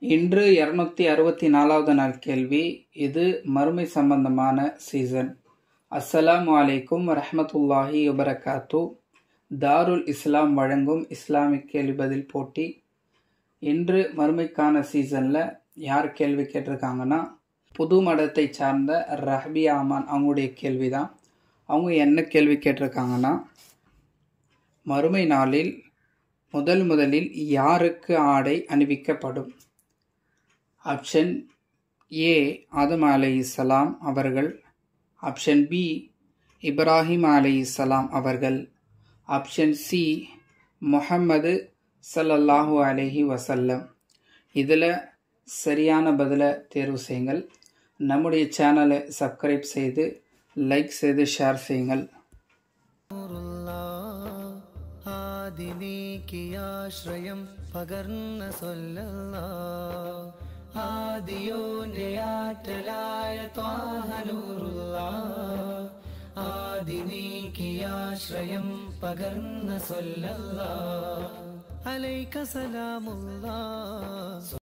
இன்று இருநூத்தி அறுபத்தி நாலாவது நாள் கேள்வி இது மறுமை சம்பந்தமான சீசன் அஸ்ஸலாமு அலைக்கும் வரஹ்மத்துல்லாஹி வபரகாத்து தாருல் இஸ்லாம் வழங்கும் இஸ்லாமிக் கேள்வி பதில் போட்டி இன்று மறுமைக்கான சீசனில் யார் கேள்வி கேட்டிருக்காங்கன்னா புது மடத்தை சார்ந்த ரஹ்பி ஆமான் அவங்களுடைய கேள்வி தான் அவங்க என்ன கேள்வி கேட்டிருக்காங்கன்னா மறுமை நாளில் முதல் முதலில் யாருக்கு ஆடை அணிவிக்கப்படும் ஆப்ஷன் ஏ ஆதம் அலை இஸ்லாம் அவர்கள் ஆப்ஷன் பி இப்ராஹிம் அலை இஸ்லாம் அவர்கள் ஆப்ஷன் சி முஹம்மது சல்லல்லாஹு அலைஹி வசல்லம் இதில் சரியான பதிலை தேர்வு செய்யுங்கள் நம்முடைய சேனலை சப்ஸ்கிரைப் செய்து லைக் செய்து ஷேர் செய்யுங்கள் ആദിനീക്കിയാശ്രയം പകർന്ന സൊല്ല ആദിയോന്റെ ആറ്റലായ ത്വാഹനൂറുള്ള ആദിനീക്കിയാശ്രയം പകർന്ന സൊല്ല അലൈക സലാമുള്ള